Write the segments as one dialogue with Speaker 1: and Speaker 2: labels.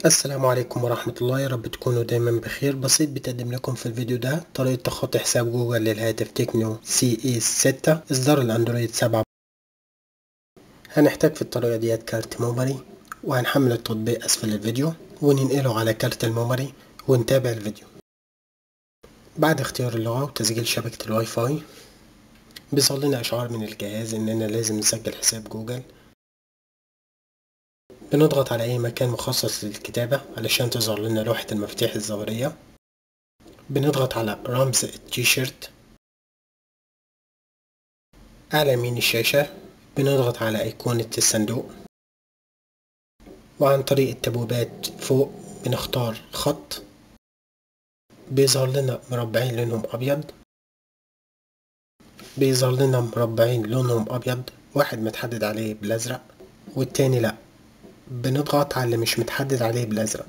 Speaker 1: السلام عليكم ورحمة الله يا رب تكونوا دايما بخير بسيط بتقدم لكم في الفيديو ده طريقة تخطي حساب جوجل للهاتف تكنو سي اي 6 اصدار الاندرويد 7 هنحتاج في الطريقة ديت كارت ميموري وهنحمل التطبيق اسفل الفيديو وننقله على كارت الميموري ونتابع الفيديو بعد اختيار اللغة وتسجيل شبكة الواي فاي بيظهر لنا اشعار من الجهاز اننا لازم نسجل حساب جوجل بنضغط على أي مكان مخصص للكتابة علشان تظهر لنا لوحة المفاتيح الظاهرية بنضغط على رمز التيشيرت أعلى يمين الشاشة بنضغط على أيقونة الصندوق وعن طريق التبويبات فوق بنختار خط بيظهر لنا مربعين لونهم أبيض بيظهر لنا مربعين لونهم أبيض واحد متحدد عليه بالأزرق والتاني لأ بنضغط على اللي مش متحدد عليه بالأزرق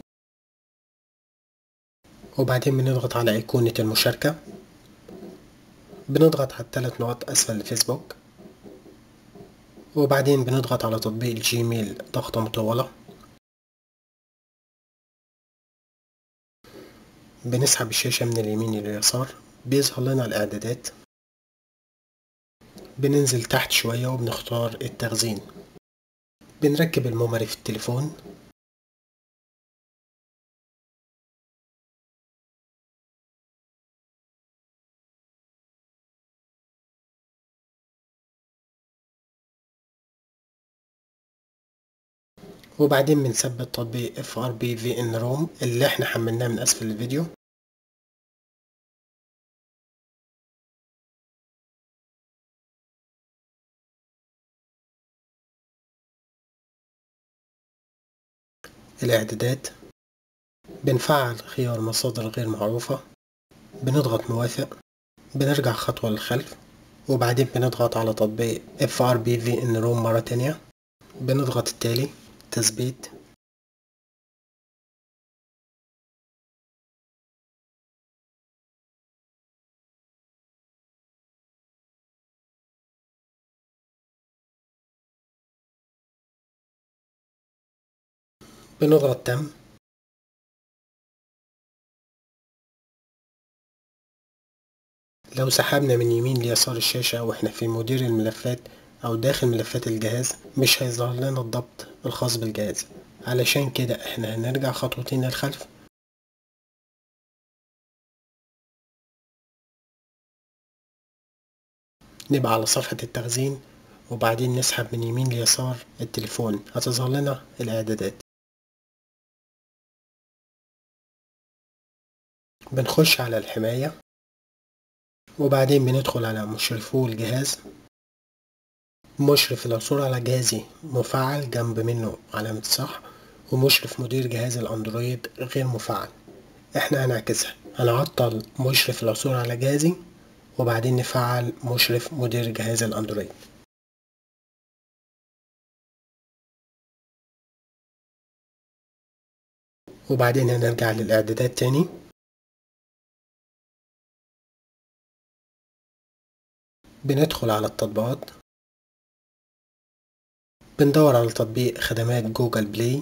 Speaker 1: وبعدين بنضغط على أيقونة المشاركة بنضغط على الثلاث نقط أسفل الفيسبوك وبعدين بنضغط على تطبيق الجيميل ضغطة مطولة بنسحب الشاشة من اليمين لليسار بيظهر لنا الإعدادات بننزل تحت شوية وبنختار التخزين بنركب الميموري في التليفون وبعدين بنثبت تطبيق FRP VN روم اللي احنا حملناه من اسفل الفيديو الإعدادات بنفعل خيار مصادر غير معروفة بنضغط موافق بنرجع خطوة للخلف وبعدين بنضغط على تطبيق FRP VN روم مرة تانية بنضغط التالي تثبيت بنضغط تم لو سحبنا من يمين ليسار الشاشة واحنا في مدير الملفات او داخل ملفات الجهاز مش هيظهر لنا الضبط الخاص بالجهاز علشان كده احنا هنرجع خطوتين للخلف نبقى على صفحة التخزين وبعدين نسحب من يمين ليسار التليفون هتظهر لنا الاعدادات بنخش على الحماية وبعدين بندخل على مشرفو الجهاز مشرف العثور على جهازي مفعل جنب منه علامة صح ومشرف مدير جهاز الأندرويد غير مفعل احنا هنعكسها هنعطل مشرف العثور على جهازي وبعدين نفعل مشرف مدير جهاز الأندرويد وبعدين هنرجع للإعدادات تاني بندخل على التطبيقات بندور على تطبيق خدمات جوجل بلاي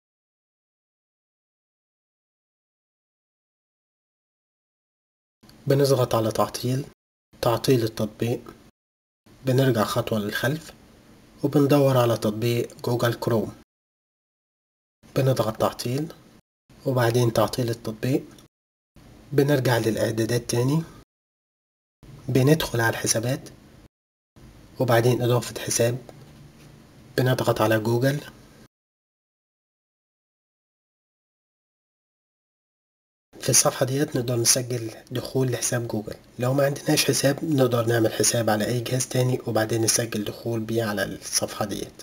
Speaker 1: بنضغط على تعطيل تعطيل التطبيق بنرجع خطوة للخلف وبندور على تطبيق جوجل كروم بنضغط تعطيل وبعدين تعطيل التطبيق بنرجع للإعدادات تاني بندخل على الحسابات وبعدين إضافة حساب بنضغط على جوجل في الصفحة ديت نقدر نسجل دخول لحساب جوجل لو ما عندناش حساب نقدر نعمل حساب على أي جهاز تاني وبعدين نسجل دخول بيه على الصفحة ديت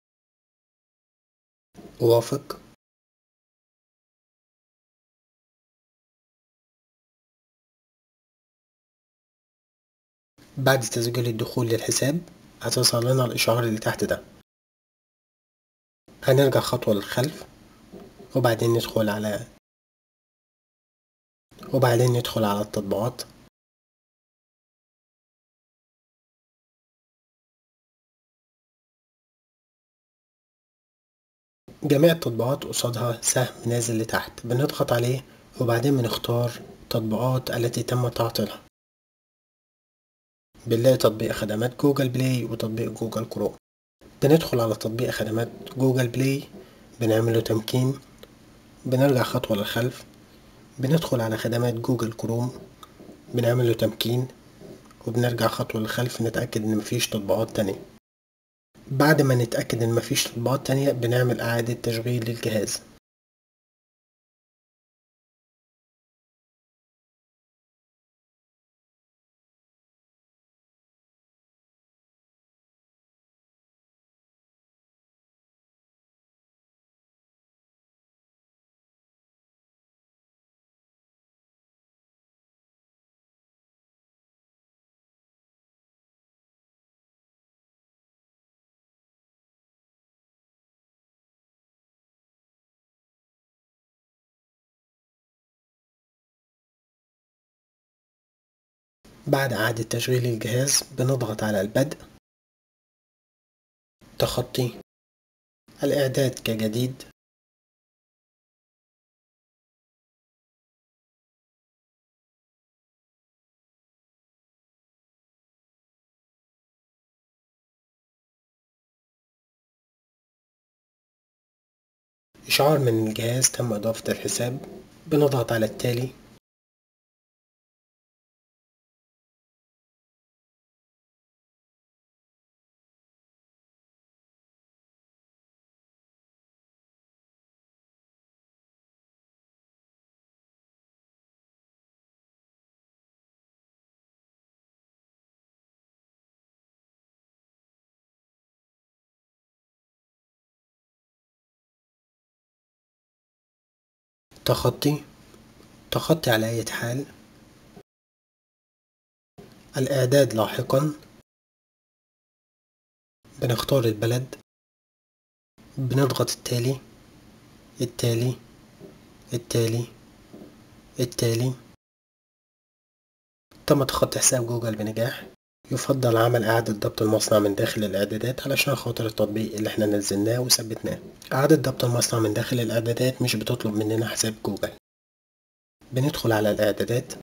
Speaker 1: أوافق بعد تسجيل الدخول للحساب هتظهر لنا الإشعار اللي تحت ده هنرجع خطوة للخلف وبعدين ندخل على وبعدين ندخل على التطبيقات جميع التطبيقات قصادها سهم نازل لتحت بنضغط عليه وبعدين بنختار التطبيقات التي تم تعطيلها بنلاقي تطبيق خدمات جوجل بلاي وتطبيق جوجل كروم بندخل على تطبيق خدمات جوجل بلاي بنعمله تمكين بنرجع خطوة للخلف بندخل على خدمات جوجل كروم بنعمله تمكين وبنرجع خطوة للخلف نتأكد إن مفيش تطبيقات تانية بعد ما نتأكد إن مفيش تطبيقات تانية بنعمل إعادة تشغيل للجهاز بعد إعادة تشغيل الجهاز بنضغط على البدء تخطي الإعداد كجديد إشعار من الجهاز تم إضافة الحساب بنضغط على التالي تخطي تخطي على أي حال الإعداد لاحقا بنختار البلد بنضغط التالي التالي التالي التالي تم تخطي حساب جوجل بنجاح يفضل عمل إعادة ضبط المصنع من داخل الإعدادات علشان خاطر التطبيق اللي احنا نزلناه وثبتناه إعادة ضبط المصنع من داخل الإعدادات مش بتطلب مننا حساب جوجل بندخل على الإعدادات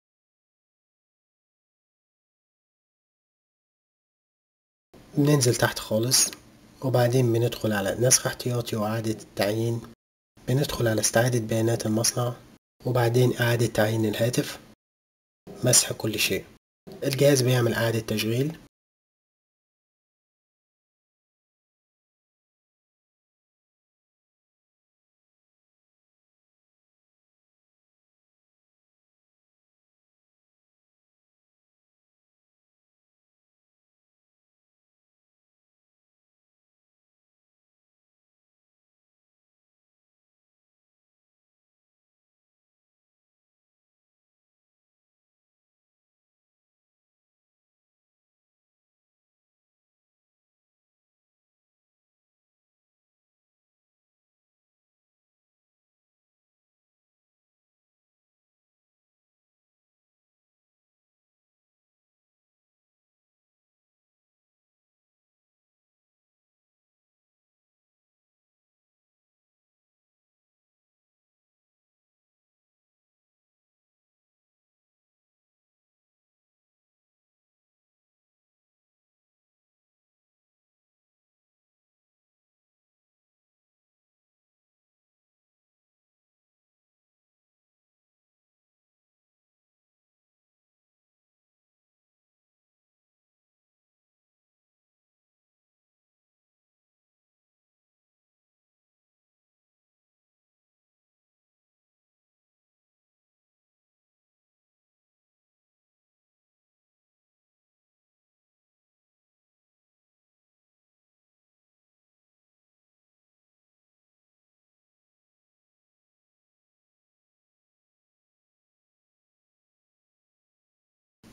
Speaker 1: بننزل تحت خالص وبعدين بندخل على نسخ احتياطي وإعادة التعيين بندخل على استعادة بيانات المصنع وبعدين إعادة تعيين الهاتف مسح كل شيء الجهاز بيعمل إعادة تشغيل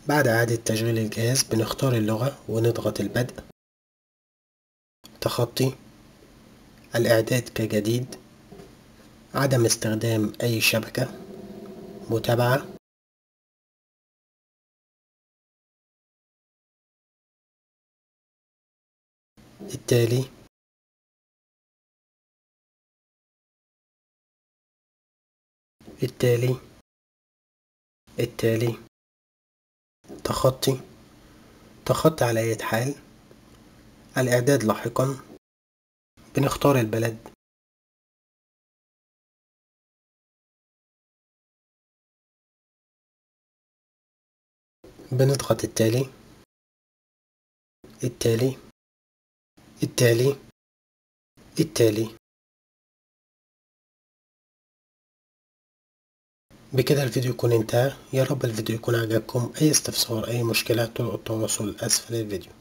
Speaker 1: بعد إعادة تشغيل الجهاز بنختار اللغة ونضغط البدء تخطي الإعداد كجديد عدم استخدام أي شبكة متابعة التالي التالي التالي تخطي تخطي على أي حال الإعداد لاحقا بنختار البلد بنضغط التالي التالي التالي التالي بكده الفيديو يكون انتهى يا رب الفيديو يكون عجبكم اي استفسار اي مشكلة طرق التواصل اسفل الفيديو